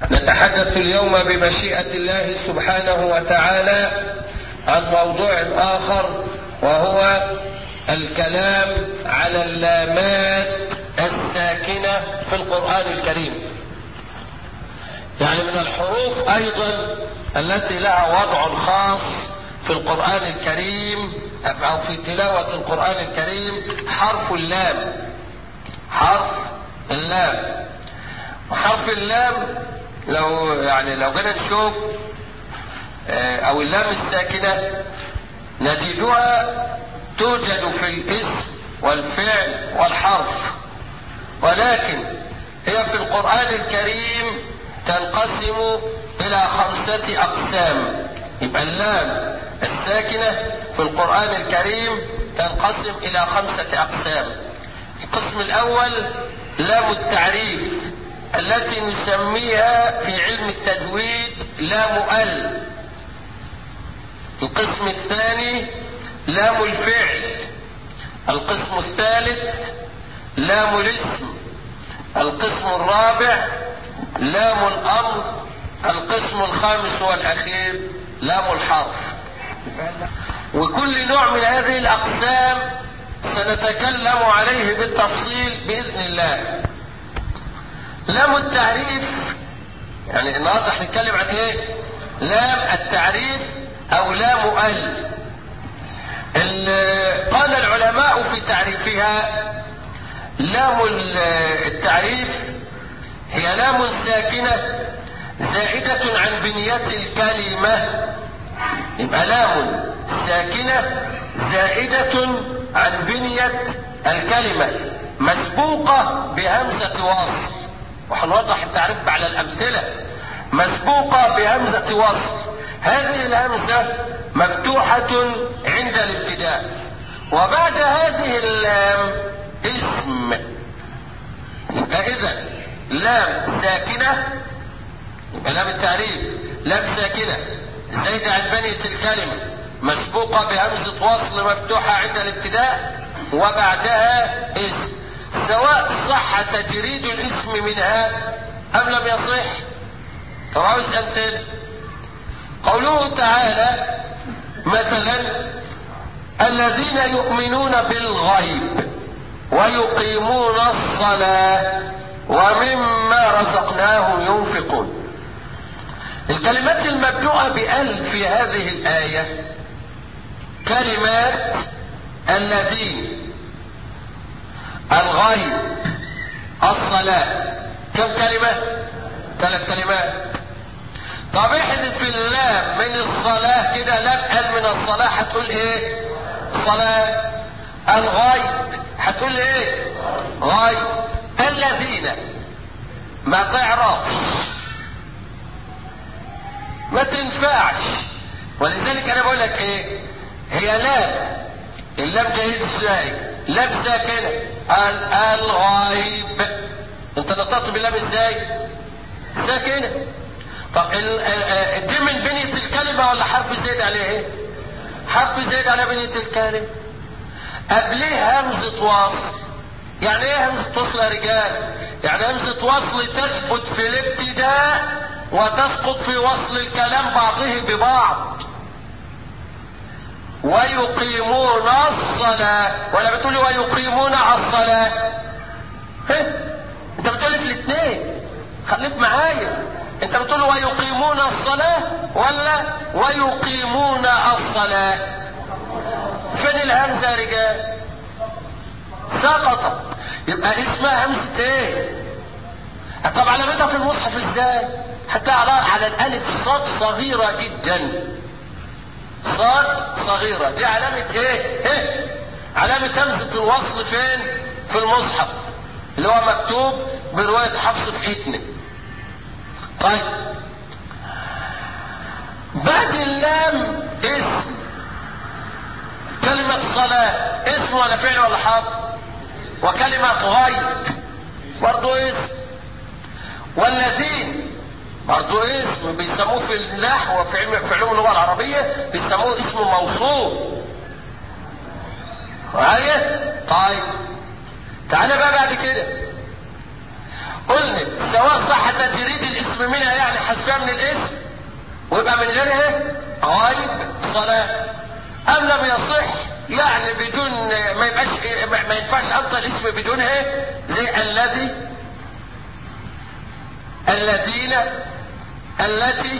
نتحدث اليوم بمشيئة الله سبحانه وتعالى عن موضوع آخر وهو الكلام على اللامات الساكنة في القرآن الكريم يعني من الحروف أيضا التي لها وضع خاص في القرآن الكريم أو في تلاوة القرآن الكريم حرف اللام حرف اللام وحرف اللام لو يعني لو جينا نشوف او اللام الساكنة نجدها توجد في الاسم والفعل والحرف ولكن هي في القرآن الكريم تنقسم الى خمسة اقسام يبقى اللام الساكنة في القرآن الكريم تنقسم الى خمسة اقسام القسم الاول لام التعريف التي نسميها في علم التجويد لام ال القسم الثاني لام الفعل القسم الثالث لام الاسم القسم الرابع لام الامر القسم الخامس والاخير لام الحرف وكل نوع من هذه الاقسام سنتكلم عليه بالتفصيل باذن الله لام التعريف يعني النهارده هنتكلم عن ايه لام التعريف او لام ال قال العلماء في تعريفها لام التعريف هي لام ساكنة زائدة عن بنية الكلمة يبقى لام ساكنة زائدة عن بنية الكلمة مسبوقة بهمزة وصل وهنوضح التعريف على الأمثلة مسبوقة بهمزة وصل هذه الهمزة مفتوحة عند الابتداء وبعد هذه اللام اسم يبقى إذا لام ساكنة يبقى لام التعريف لام ساكنة زايدة عن بنية الكلمة مسبوقة بهمزة وصل مفتوحة عند الابتداء وبعدها اسم سواء صح تجريد الاسم منها ام لم يصح طب عاوز امثله قوله تعالى مثلا الذين يؤمنون بالغيب ويقيمون الصلاة ومما رزقناهم ينفقون الكلمات المبدوءة بأل في هذه الآية كلمات الذين الغيب الصلاة كم كلمة ثلاث كلمات طب احذف اللام من الصلاة كده لام قال من الصلاة هتقول ايه صلاة الغيب هتقول ايه غيب الذين ما تعرفش ما تنفعش ولذلك انا بقول لك ايه هي لام اللام جايه ازاي لام ساكنه الغيب انت نطقت باللام ازاي ساكنه طب دي من بنية الكلمة ولا حرف زائد عليه ايه؟ حرف زائد على بنية الكلمة قبليه همزة وصل يعني ايه همزة وصل يا رجال؟ يعني همزة وصل تثبت في الابتداء وتسقط في وصل الكلام بعضه ببعض ويقيمون الصلاة ولا بتقولي ويقيمون الصلاة انت بتقولي في الاثنين خليك معايا انت بتقول ويقيمون الصلاة ولا ويقيمون الصلاة فين الهمزة يا رجال سقطت يبقى اسمها همزة ايه طب علامتها في المصحف ازاي حتى على على الالف صاد صغيرة جدا صاد صغيرة دي علامة ايه ايه علامة همزة الوصل فين في المصحف اللي هو مكتوب برواية حفص في حتنه طيب بعد اللام اسم كلمة صلاة اسم ولا فعل ولا حرف وكلمة غيب برضو اسم والذين برضو اسم بيسموه في النحو وفي علم في علوم اللغة العربية بيسموه اسم موصول معايا؟ طيب تعالى بقى بعد كده قلنا سواء صح تجريد الاسم منها حذفها من الاسم ويبقى من غيرها غايب صلاة أم لم يصح يعني بدون ما يبقاش ما ينفعش أصلا الاسم بدونها زي الذي الذين التي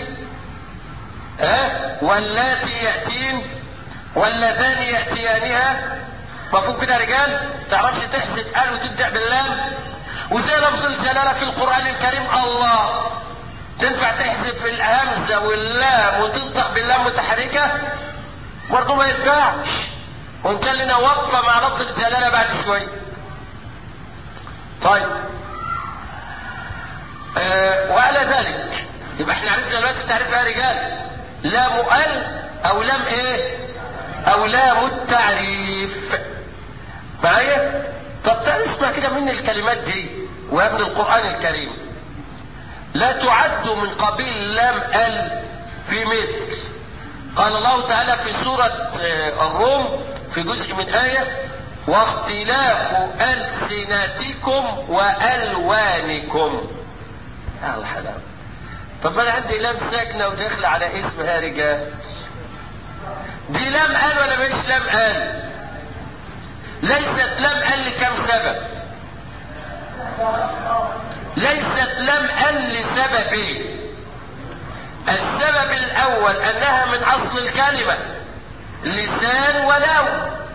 ها واللاتي يأتين واللذان يأتيانها مفهوم كده يا رجال تعرفش تحسد قال وتبدأ باللام وزي لفظ الجلالة في القرآن الكريم الله تنفع تحذف الهمزة واللام وتنطق باللام متحركة برضه ما ينفعش وان كان لنا وقفة مع لفظ الجلالة بعد شوية طيب آه وعلى ذلك يبقى احنا عرفنا دلوقتي التعريف يا رجال لام ال او لام ايه او لام التعريف معايا طب تعال اسمع كده من الكلمات دي ويا ابن القرآن الكريم لا تعد من قبيل لام ال في مثل قال الله تعالى في سورة الروم في جزء من آية واختلاف ألسنتكم وألوانكم يا الحلاوة طب ما انا عندي لام ساكنة وداخلة على اسمها رجال دي لام قال ولا مش لام قال ليست لام قال لكم سبب ليست لام قال لسببين السبب الاول انها من اصل الكلمة لسان ولو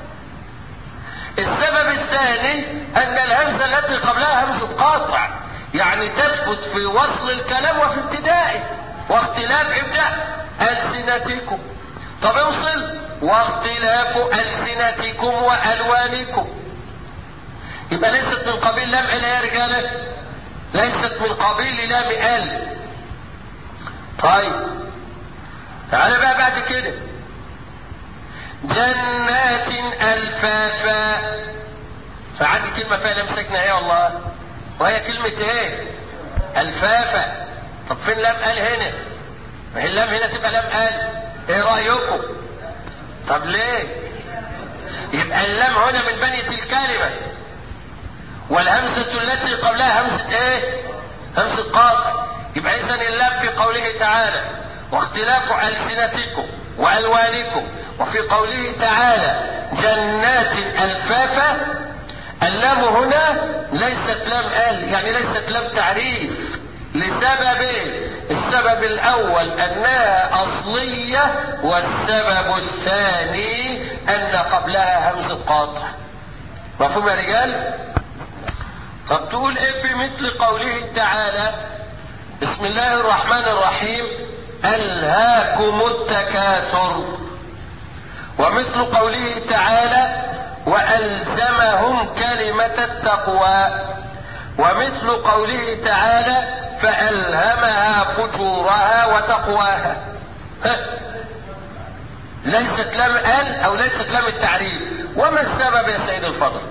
السبب الثاني ان الهمزة التي قبلها همزة قاطع يعني تثبت في وصل الكلام وفي ابتدائه واختلاف ابدأ ألسنتكم طب اوصل واختلاف ألسنتكم وألوانكم يبقى ليست من قبيل لام ال يا رجالة ليست من قبيل لام ال طيب تعالى بقى بعد كده جنات الفافا فعندي كلمة فيها لام ساكنة ايه والله وهي كلمة ايه الفافة طب فين لام قال هنا ما هي اللام هنا تبقى لام قال ايه رأيكم طب ليه يبقى اللام هنا من بنية الكلمة والهمزة التي قبلها همزة ايه همزة قاطع يبقى اذا اللام في قوله تعالى واختلاف ألسنتكم وألوانكم وفي قوله تعالى جنات ألفافا اللام هنا ليست لام ال يعني ليست لام تعريف لسببين السبب الاول انها اصلية والسبب الثاني ان قبلها همزة قاطع مفهوم يا رجال طب تقول ايه في مثل قوله تعالى بسم الله الرحمن الرحيم الهاكم التكاثر ومثل قوله تعالى وألزمهم كلمة التقوى ومثل قوله تعالى فألهمها فجورها وتقواها ليست لام ال او ليست لام التعريف وما السبب يا سيد الفضل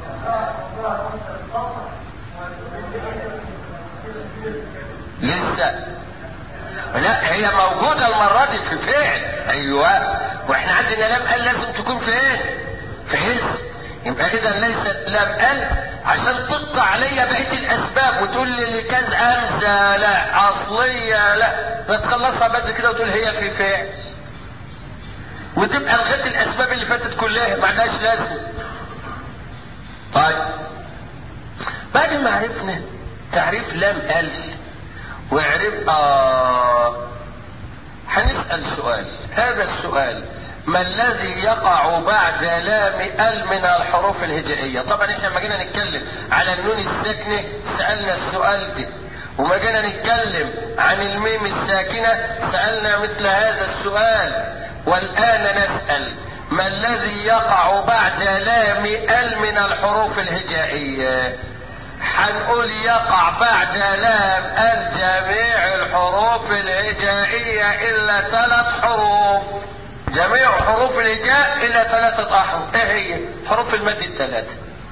لسه لا هي موجودة المرة دي في فعل ايوه واحنا عندنا لام ال لازم تكون في ايه في اسم يبقى اذا ليست لام ال عشان تقطع عليا بقيه الاسباب وتقول لي لكذا همزه لا اصليه لا فتخلصها بدري كده وتقول هي في فعل وتبقى الغيت الاسباب اللي فاتت كلها ما عندهاش لازمه طيب بعد ما عرفنا تعريف لام ال وعرف آه هنسأل سؤال هذا السؤال ما الذي يقع بعد لام ال من الحروف الهجائية طبعا احنا لما جينا نتكلم على النون الساكنة سألنا السؤال ده وما جينا نتكلم عن الميم الساكنة سألنا مثل هذا السؤال والآن نسأل ما الذي يقع بعد لام ال من الحروف الهجائية هنقول يقع بعد لام ال جميع الحروف الهجائية إلا ثلاث حروف جميع حروف الهجاء إلا ثلاثة أحرف إيه هي؟ حروف المد الثلاثة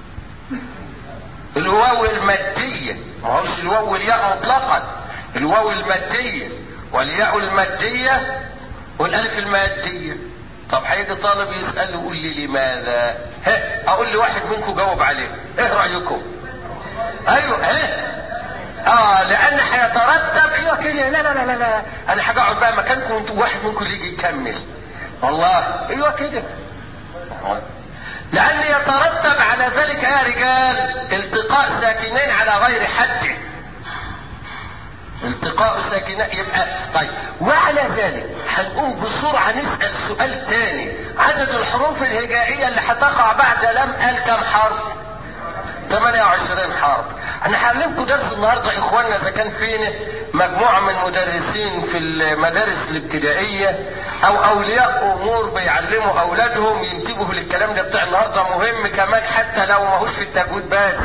الواو المادية ما هوش الواو والياء مطلقا الواو المادية والياء المادية والألف المادية طب هيجي طالب يسأل يقول لي لماذا؟ ها أقول لواحد منكم جاوب عليه إيه رأيكم؟ أيوه ها اه لان هيترتب ايوه كده لا لا لا لا لا انا هقعد بقى مكانكم وانتوا واحد منكم يجي يكمل والله ايوه كده لان يترتب على ذلك يا رجال التقاء ساكنين على غير حده التقاء ساكنين يبقى طيب وعلى ذلك هنقوم بسرعة نسأل سؤال تاني عدد الحروف الهجائية اللي هتقع بعد لم قال كم حرف 28 حرف انا هعلمكم درس النهارده اخواننا اذا كان فينا مجموعه من مدرسين في المدارس الابتدائيه او اولياء امور بيعلموا اولادهم ينتبهوا للكلام ده بتاع النهارده مهم كمان حتى لو ماهوش في التجويد بس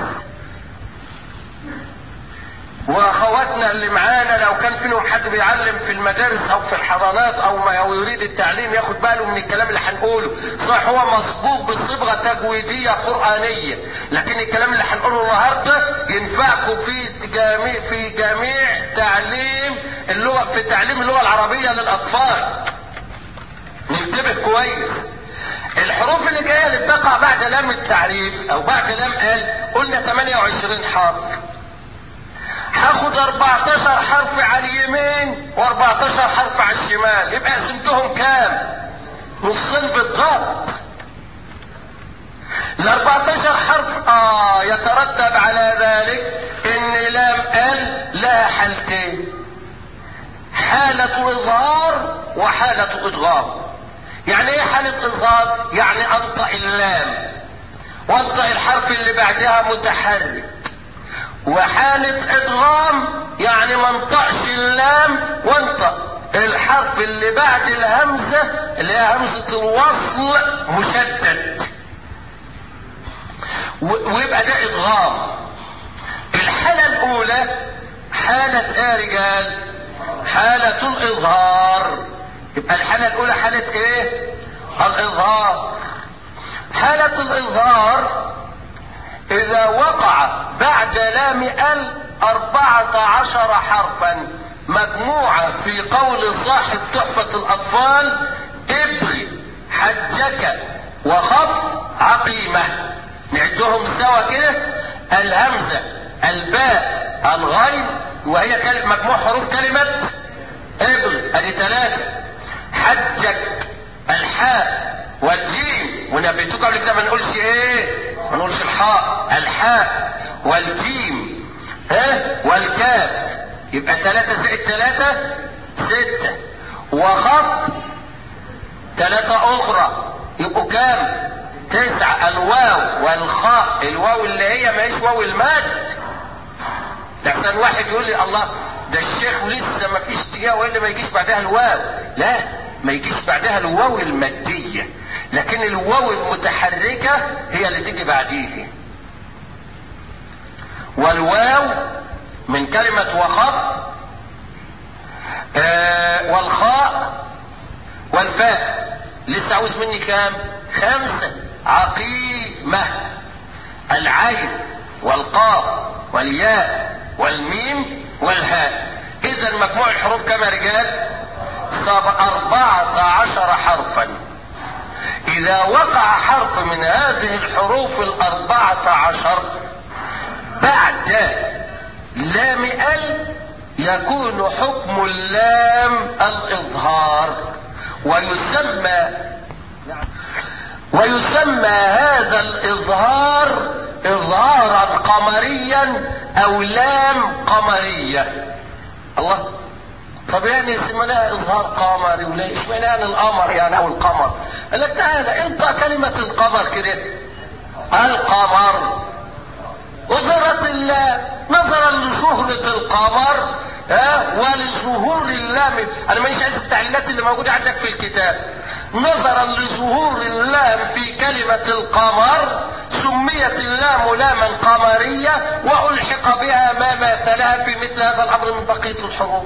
واخواتنا اللي معانا لو كان فيهم حد بيعلم في المدارس او في الحضانات او ما او يريد التعليم ياخد باله من الكلام اللي هنقوله صح هو مسبوق بصبغه تجويديه قرانيه لكن الكلام اللي هنقوله النهارده ينفعكم في جميع في جميع تعليم اللغه في تعليم اللغه العربيه للاطفال ننتبه كويس الحروف اللي جايه اللي بتقع بعد لام التعريف او بعد لام قال قلنا 28 حرف هاخد 14 حرف على اليمين و14 حرف على الشمال يبقى قسمتهم كام نصين بالضبط ال 14 حرف اه يترتب على ذلك ان لام ال لها حالتين حالة اظهار وحالة ادغام يعني ايه حالة اظهار يعني انطق اللام وانطق الحرف اللي بعدها متحرك وحالة ادغام يعني ما انطقش اللام وانطق الحرف اللي بعد الهمزة اللي هي همزة الوصل مشدد ويبقى ده ادغام الحالة الاولى حالة ايه يا رجال حالة الاظهار يبقى الحالة الاولى حالة ايه الاظهار حالة الاظهار اذا وقع بعد لام ال اربعة عشر حرفا مجموعة في قول صاحب تحفة الاطفال ابغي حجك وخف عقيمة نعدهم سوا كده الهمزة الباء الغين وهي كلمة مجموع حروف كلمة ابغي ادي ثلاثة حجك الحاء والجيم ونبيتوك قبل كده ما نقولش ايه ما نقولش الحاء الحاء والجيم ها والكاف يبقى ثلاثة زائد ثلاثة ستة وخف ثلاثة أخرى يبقوا كام؟ تسعة الواو والخاء الواو اللي هي ما هيش واو المد لحسن واحد يقول لي الله ده الشيخ لسه ما فيش تجاه والا ما يجيش بعدها الواو لا ما يجيش بعدها الواو المادية لكن الواو المتحركة هي اللي تيجي بعديه والواو من كلمة وخف آه والخاء والفاء لسه عاوز مني كام خمسة عقيمة العين والقاف والياء والميم والهاء اذا مجموع الحروف كما رجال صاب أربعة عشر حرفا إذا وقع حرف من هذه الحروف الأربعة عشر بعد لام ال يكون حكم اللام الإظهار ويسمى ويسمى هذا الإظهار إظهارا قمريا أو لام قمرية الله طب يعني اسمها اظهار قمري ولا اشمعنى يعني القمر يعني او القمر قال لك تعالى انت كلمة القمر كده القمر وزرت الله نظرا لشهرة القمر ها ولظهور اللام انا مانيش عايز التعليلات اللي موجودة عندك في الكتاب نظرا لظهور اللام في كلمة القمر سميت اللام لاما قمرية والحق بها ما مثلها في مثل هذا الامر من بقية الحروف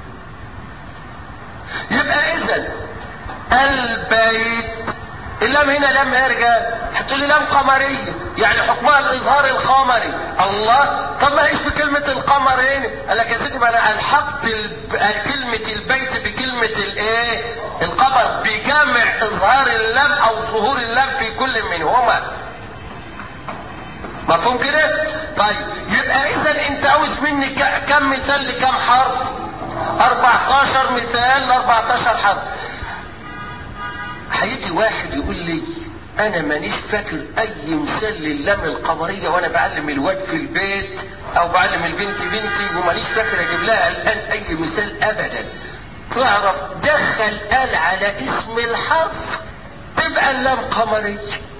يبقى اذا البيت اللام هنا لام ايه يا رجال؟ هتقول لي لام قمريه يعني حكمها الاظهار القمري الله طب ما ايش في كلمه القمر هنا؟ قال لك يا سيدي ما انا الحقت كلمه البيت بكلمه الايه؟ القمر بجمع اظهار اللام او ظهور اللام في كل منهما مفهوم كده طيب يبقى اذا انت عاوز مني ك- كم مثال لكم حرف 14 مثال ل 14 حرف هيجي واحد يقول لي انا مانيش فاكر اي مثال للام القمريه وانا بعلم الواد في البيت او بعلم البنت بنتي ومانيش فاكر اجيب لها الان اي مثال ابدا تعرف دخل قال على اسم الحرف تبقى اللام قمريه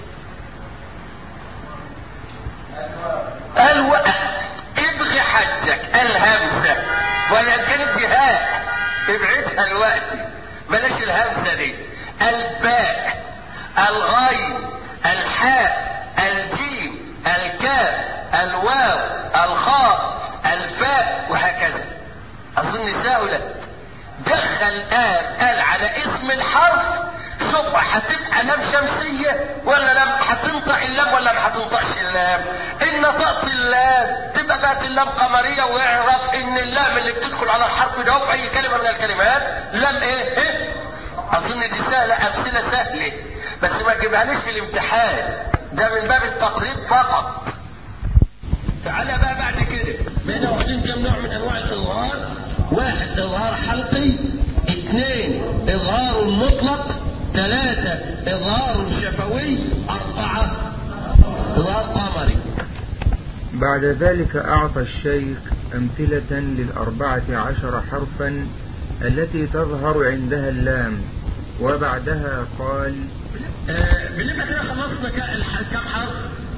الو ابغي حجك الهمزه وهي كانت جهاء ابعدها دلوقتي بلاش الهمزه دي الباء الغين الحاء الجيم الكاف الواو الخاء الفاء وهكذا اظن سهله دخل قال قال على اسم الحرف شوف هتبقى لام شمسية ولا لام هتنطق اللام ولا ما هتنطقش اللام ان نطقت اللام تبقى بقت اللام قمرية واعرف ان اللام اللي بتدخل على الحرف ده في اي كلمة من الكلمات لام ايه ايه اظن دي سهلة امثلة سهلة بس ما تجيبهاليش في الامتحان ده من باب التقريب فقط تعالى بقى بعد كده بقينا واخدين كم نوع من انواع الاظهار واحد اظهار حلقي اثنين اظهار مطلق ثلاثة اظهار شفوي اربعة اظهار قمري بعد ذلك أعطى الشيخ أمثلة للأربعة عشر حرفا التي تظهر عندها اللام وبعدها قال آه بنبقى كده خلصنا ك- الح- كم حرف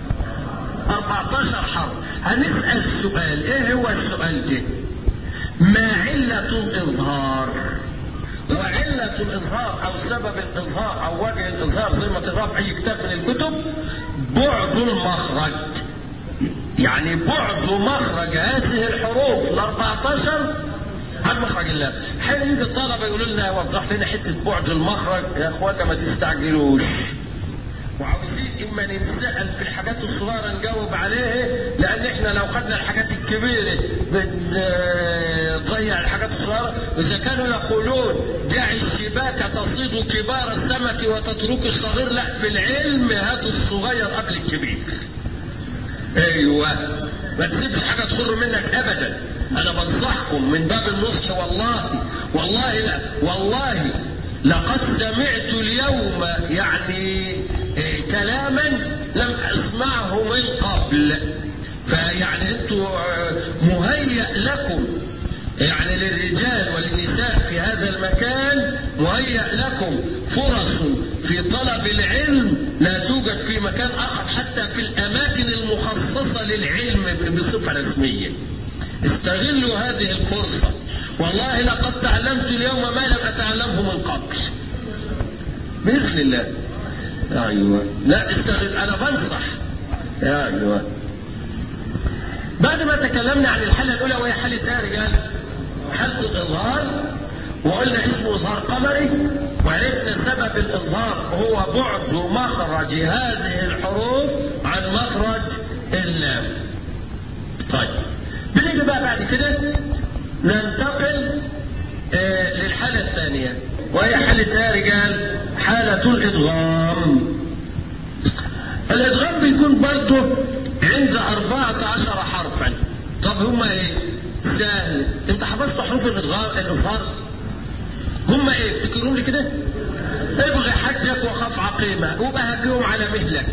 14 حرف هنسأل سؤال ايه هو السؤال ده ما علة الإظهار وعلة الإظهار أو سبب الإظهار أو وجه الإظهار زي ما تقرأ في أي كتاب من الكتب بعد المخرج يعني بعد مخرج هذه الحروف ال 14 عن مخرج الله حين يجي الطلبة يقولوا لنا وضح لنا حتة بعد المخرج يا اخوانا ما تستعجلوش وعاوزين اما نتسأل في الحاجات الصغيرة نجاوب عليها لان احنا لو خدنا الحاجات الكبيرة بنضيع الحاجات الصغيرة اذا كانوا يقولون دع الشباك تصيد كبار السمك وتترك الصغير لا في العلم هات الصغير قبل الكبير ايوه ما تسيبش حاجه تخر منك ابدا انا بنصحكم من باب النصح والله والله لا والله لقد سمعت اليوم يعني إيه كلاما لم اسمعه من قبل فيعني انتوا آه، مهيأ لكم يعني للرجال وللنساء في هذا المكان مهيأ لكم فرص في طلب العلم لا توجد في مكان آخر حتى في الأماكن المخصصة للعلم بصفة رسمية استغلوا هذه الفرصة والله لقد تعلمت اليوم ما لم أتعلمه من قبل بإذن الله أيوة لا استغل أنا بنصح أيوة بعد ما تكلمنا عن الحالة الأولى وهي حالة إيه يا رجال؟ حالة الإظهار وقلنا اسمه إظهار قمري وعرفنا سبب الإظهار هو بعد مخرج هذه الحروف عن مخرج اللام. طيب بنيجي بقى بعد كده ننتقل آه للحالة الثانية وهي حالة إيه يا رجال؟ حالة الإدغام. الإدغام بيكون برضه عند أربعة عشر حرفا طب هما ايه سهل انت حفظت حروف الإدغام الإظهار هما ايه افتكرهم لي كده ابغي حجك وخف عقيمة وبهجهم على مهلك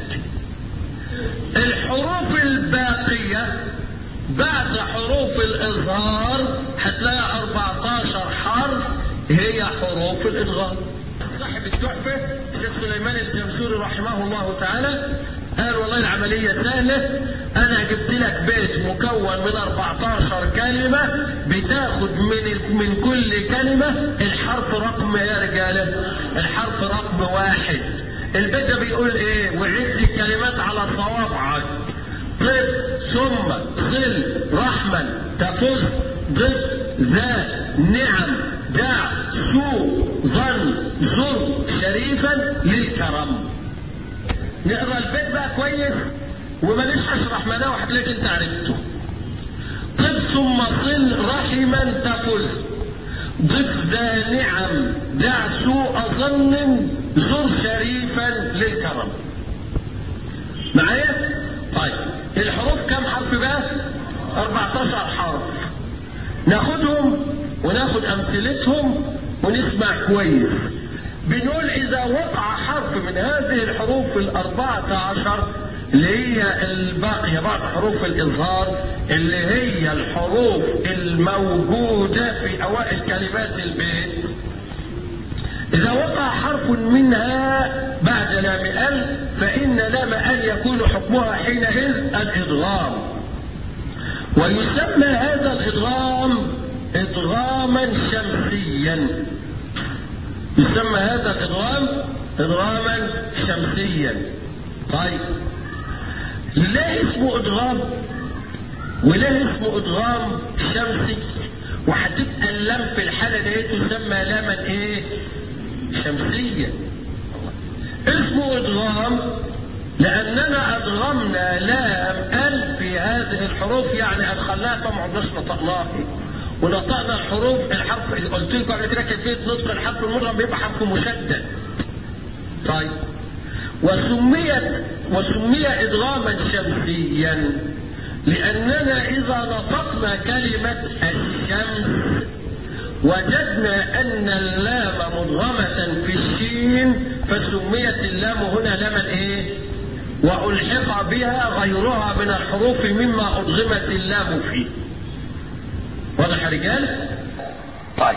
الحروف الباقية بعد حروف الإظهار هتلاقي 14 حرف هي حروف الإدغام صاحب التحفة الشيخ سليمان الجمسوري رحمه الله تعالى قال والله العملية سهلة أنا جبت لك بيت مكون من 14 كلمة بتاخد من من كل كلمة الحرف رقم يا رجالة الحرف رقم واحد البيت ده بيقول إيه وعد الكلمات على صوابعك طب ثم صل رحما تفز ضف ذا نعم دع سوء ظن زر شريفا للكرم نقرا البيت بقى كويس وماليش اشرح معناه وهتلاقيك انت عرفته طب ثم صل رحما تفز ضف ذا نعم دع سوء ظن زر شريفا للكرم معايا طيب الحروف كم حرف بقى 14 حرف ناخدهم وناخد امثلتهم ونسمع كويس بنقول اذا وقع حرف من هذه الحروف الاربعة عشر اللي هي الباقية بعض حروف الإظهار اللي هي الحروف الموجودة في أوائل كلمات البيت إذا وقع حرف منها بعد لام ال فإن لام ال يكون حكمها حينئذ الإدغام ويسمى هذا الإدغام إدغاما شمسيا يسمى هذا الإدغام إدغاما شمسيا طيب ليه اسمه ادغام وليه اسمه ادغام شمسي وهتبقى اللام في الحاله دي تسمى لاما ايه شمسيه اسمه ادغام لاننا ادغمنا لام ال في هذه الحروف يعني ادخلناها فما عدناش نطقناها ونطقنا الحروف الحرف قلت لكم قبل كده كيفيه نطق الحرف المدغم بيبقى حرف مشدد طيب وسميت وسمي ادغاما شمسيا لاننا اذا نطقنا كلمه الشمس وجدنا ان اللام مدغمه في الشين فسميت اللام هنا لما ايه والحق بها غيرها من الحروف مما ادغمت اللام فيه واضح يا رجال طيب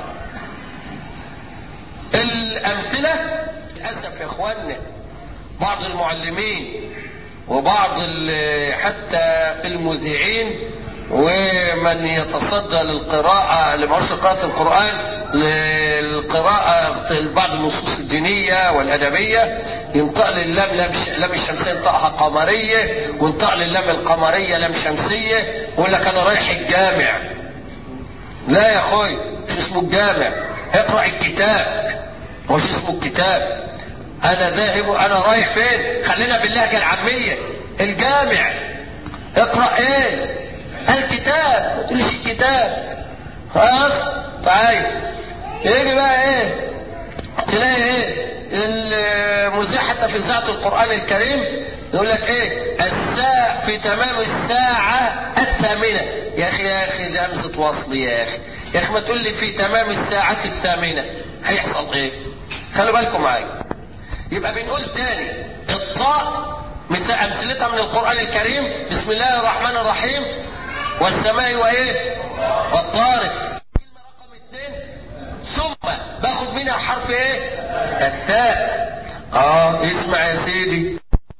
الامثله للاسف يا اخواننا بعض المعلمين وبعض حتى المذيعين ومن يتصدى للقراءة لمعرفة قراءة القرآن للقراءة بعض النصوص الدينية والأدبية ينطق للام لام الشمسية ينطقها قمرية وينطق للام القمرية لام شمسية ويقول لك أنا رايح الجامع لا يا أخوي مش اسمه الجامع اقرأ الكتاب مش اسمه الكتاب انا ذاهب انا رايح فين خلينا باللهجه العاميه الجامع اقرا ايه الكتاب ما تقولش الكتاب خلاص طيب يجي بقى ايه تلاقي ايه المذيع حتى في اذاعه القران الكريم يقول لك ايه الساعة في تمام الساعة الثامنة يا اخي يا اخي دي همزة وصل يا اخي يا اخي ما تقول لي في تمام الساعة الثامنة هيحصل ايه خلوا بالكم معايا يبقى بنقول تاني الطاء مثل امثلتها من القران الكريم بسم الله الرحمن الرحيم والسماء وايه والطارق كلمه رقم اثنين ثم باخد منها حرف ايه الثاء اه اسمع يا سيدي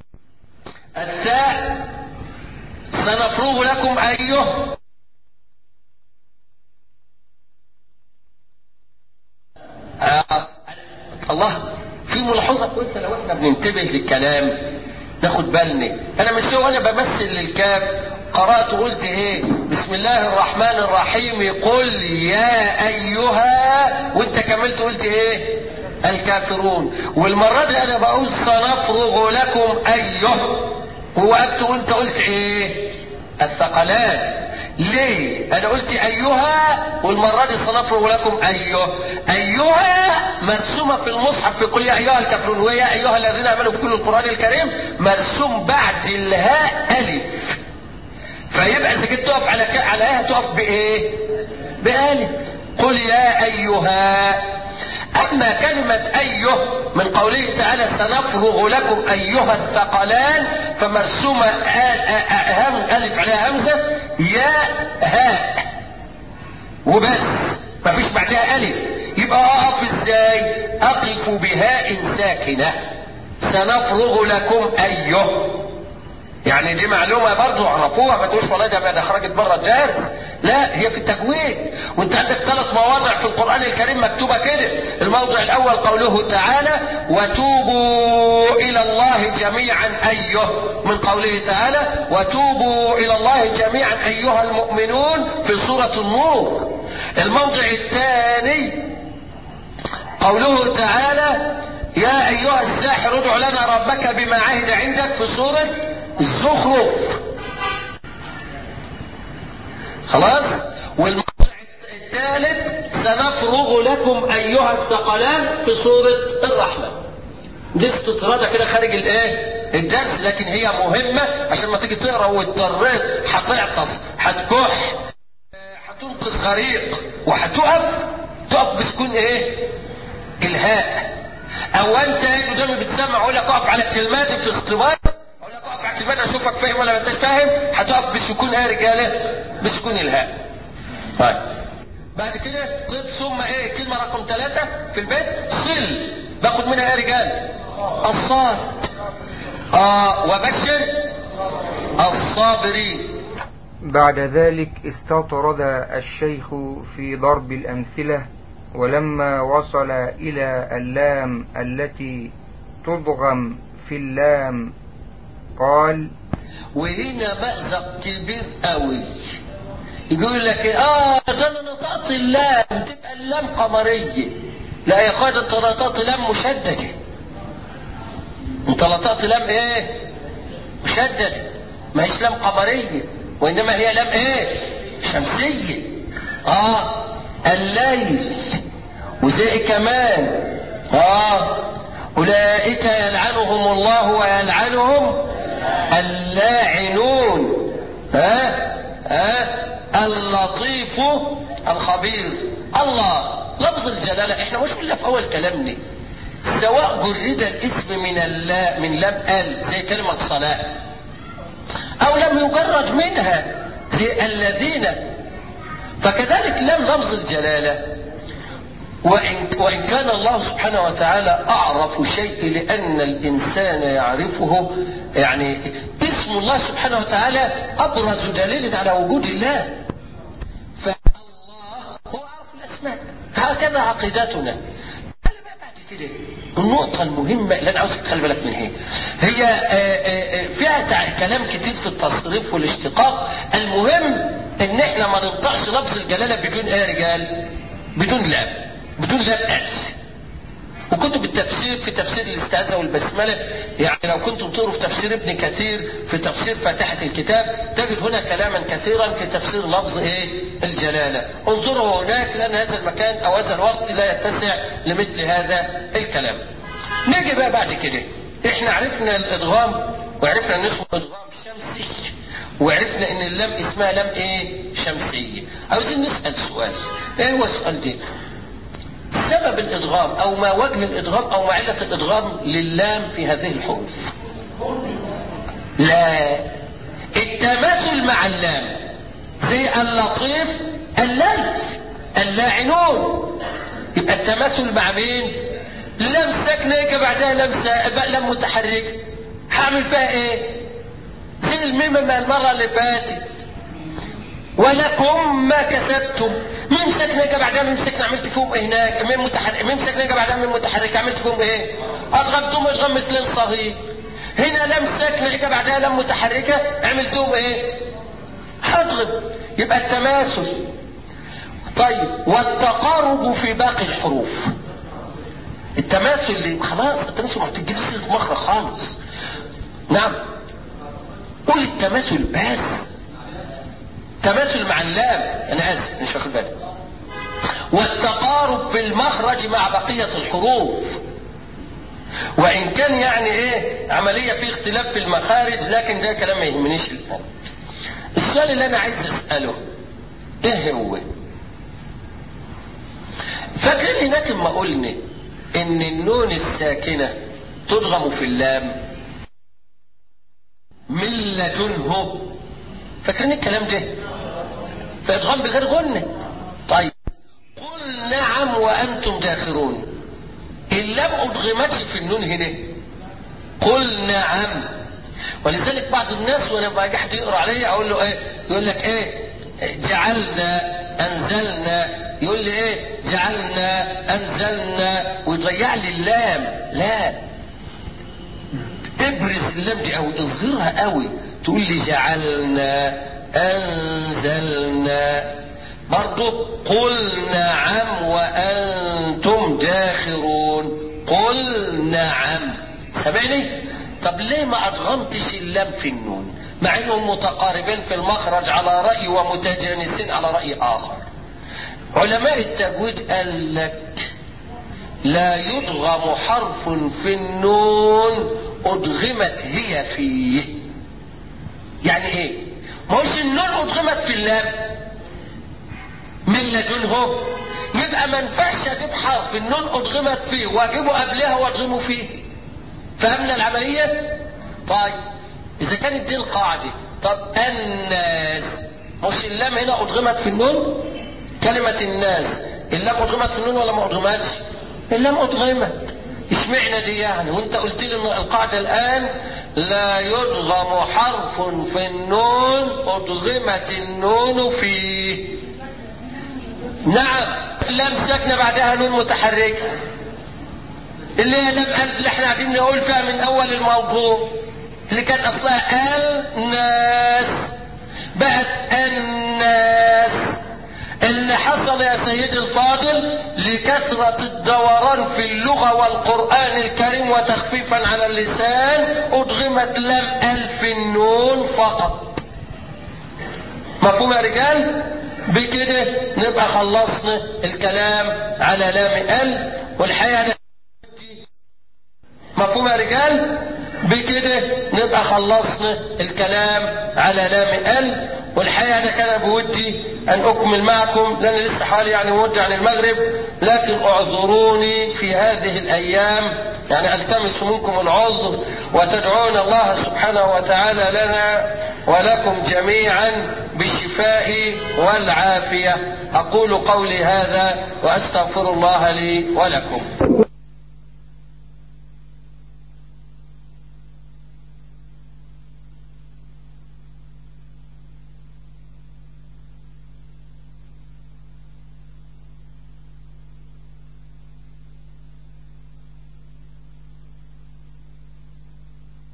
الثاء سنفرغ لكم ايها آه. الله في ملاحظة كويسة لو احنا بننتبه للكلام ناخد بالنا انا من شويه وانا بمثل للكاف قرأت وقلت ايه بسم الله الرحمن الرحيم قل يا ايها وانت كملت قلت ايه الكافرون والمرة دي انا بقول سنفرغ لكم ايه ووقفت وانت قلت ايه الثقلان ليه انا قلت ايها والمرة دي سنفرغ لكم ايها ايها مرسومة في المصحف في كل يا ايها الكافرون ويا ايها الذين امنوا في كل القرآن الكريم مرسوم بعد الهاء الف فيبقى اذا كنت تقف على ك... على ايه تقف بايه بألف قل يا ايها اما كلمة ايه من قوله تعالى سنفرغ لكم ايها الثقلان فمرسومة الف عليها همزة يا هاء وبس مفيش بعدها الف يبقى اقف ازاي اقف بهاء ساكنة سنفرغ لكم ايه يعني دي معلومه برضو عرفوها ما تقولش والله ده ده خرجت بره الدرس لا هي في التجويد وانت عندك ثلاث مواضع في القران الكريم مكتوبه كده الموضع الاول قوله تعالى وتوبوا الى الله جميعا ايه من قوله تعالى وتوبوا الى الله جميعا ايها المؤمنون في سوره النور الموضع الثاني قوله تعالى يا ايها الساحر ادع لنا ربك بما عهد عندك في سوره الزخرف خلاص والموضع الثالث سنفرغ لكم ايها الثقلان في سورة الرحمة دي استطرادة كده خارج الايه الدرس لكن هي مهمة عشان ما تيجي تقرا واضطريت هتعطس هتكح هتنقذ غريق وهتقف تقف بسكون ايه؟ الهاء او انت قدامي بتسمع اقول لك اقف على الكلمات في اختبار اقول لك اقف على الكلمات اشوفك فاهم ولا ما انتش فاهم هتقف بسكون ايه يا رجاله؟ بسكون الهاء. طيب بعد كده صد ثم ايه كلمة رقم ثلاثة في البيت صل باخد منها ايه يا رجال الصاد اه وبشر الصابرين بعد ذلك استطرد الشيخ في ضرب الأمثلة ولما وصل إلى اللام التي تضغم في اللام قال وهنا مأزق كبير قوي يقول لك اه ده انا نطقت اللام تبقى اللام قمريه لا يا اخويا انت نطقت لام مشدده انت نطقت لام ايه مشدده ما هيش لام قمريه وانما هي لام ايه شمسيه اه الليل وزي كمان اه اولئك يلعنهم الله ويلعنهم اللاعنون ها ها اللطيف الخبير الله لفظ الجلالة احنا مش قلنا في اول كلامنا سواء جرد الاسم من اللا من لم ال زي كلمة صلاة او لم يجرد منها زي الذين فكذلك لم لفظ الجلالة وإن, وإن كان الله سبحانه وتعالى أعرف شيء لأن الإنسان يعرفه يعني اسم الله سبحانه وتعالى أبرز دليل على وجود الله فالله هو أعرف الأسماء هكذا عقيدتنا بعد كده النقطة المهمة اللي أنا عاوزك تخلي بالك منها هي فيها كلام كتير في التصريف والاشتقاق المهم إن إحنا ما ننطقش لفظ الجلالة بدون إيه يا رجال؟ بدون لام بدون لام ألف وكتب التفسير في تفسير الاستعاذة والبسملة يعني لو كنتم تقروا في تفسير ابن كثير في تفسير فاتحة الكتاب تجد هنا كلاما كثيرا في تفسير لفظ ايه الجلالة انظروا هناك لان هذا المكان او هذا الوقت لا يتسع لمثل هذا الكلام نيجي بقى بعد كده احنا عرفنا الادغام وعرفنا ان اسمه ادغام شمسي وعرفنا ان اللام اسمها لام ايه شمسية عاوزين نسأل سؤال ايه هو السؤال ده سبب الادغام او ما وجه الادغام او ما علة الادغام للام في هذه الحروف لا التماثل مع اللام زي اللطيف الليث اللاعنون يبقى التماثل مع مين لام ساكنه يجي بعدها لام لام متحركه هعمل فيها ايه زي الميم مع المره اللي فاتت ولكم ما كسبتم ميم ساكنه جا بعدها ميم ساكنه عملت فيهم ايه هناك ميم متحرك ميم ساكنه جا بعدها ميم متحركه عملت فيهم ايه اضغمتم ادغام مثل صغير هنا لم ساكنه جا بعدها لم متحركه عملتهم ايه هضغم يبقى التماثل طيب والتقارب في باقي الحروف التماثل اللي خلاص التماثل ما بتجيبش مخرج خالص نعم قول التماثل بس تماثل مع اللام انا اسف مش واخد بالي والتقارب في المخرج مع بقية الحروف وان كان يعني ايه عملية في اختلاف في المخارج لكن ده كلام ما يهمنيش الان السؤال اللي انا عايز اسأله ايه هو فاكرين هناك لما قلنا ان النون الساكنة تضغم في اللام من لدنه فاكرين الكلام ده فادغام بغير غنة طيب قل نعم وانتم داخرون اللام ادغمتش في النون هنا قل نعم ولذلك بعض الناس وانا باجي حد يقرا عليا اقول له ايه يقول لك ايه جعلنا انزلنا يقول لي ايه جعلنا انزلنا ويضيع لي اللام لا ابرز اللام دي او اظهرها قوي تقول لي جعلنا انزلنا برضو قل نعم وانتم داخرون قل نعم سامعني طب ليه ما ادغمتش اللام في النون مع انهم متقاربين في المخرج على راي ومتجانسين على راي اخر علماء التجويد قال لك لا يدغم حرف في النون أدغمت هي فيه يعني ايه مش النون أدغمت في اللام من لدنه يبقى ما ينفعش اجيب حرف النون أدغمت فيه واجيبه قبلها وادغمه فيه فهمنا العملية طيب إذا كانت دي القاعدة طب الناس مش اللام هنا أدغمت في النون كلمة الناس اللام أدغمت في النون ولا ما أدغمتش اللام أدغمت اشمعنى دي يعني وانت قلت لي ان القاعدة الآن لا يدغم حرف في النون أدغمت النون فيه نعم اللام ساكنة بعدها نون متحركة اللي هي لام ألف اللي احنا قاعدين نقول فيها من أول الموضوع اللي كان أصلها الناس بقت الناس اللي حصل يا سيدي الفاضل لكثرة الدوران في اللغة والقرآن الكريم وتخفيفا على اللسان أدغمت لم ألف النون فقط مفهوم يا رجال بكده نبقى خلصنا الكلام على لام ال والحقيقة ده مفهوم يا رجال بكده نبقى خلصنا الكلام على لام ال والحقيقه ده كان بودي ان اكمل معكم لان لسه حوالي يعني مده عن المغرب لكن اعذروني في هذه الايام يعني التمس منكم العذر وتدعون الله سبحانه وتعالى لنا ولكم جميعا بالشفاء والعافيه اقول قولي هذا واستغفر الله لي ولكم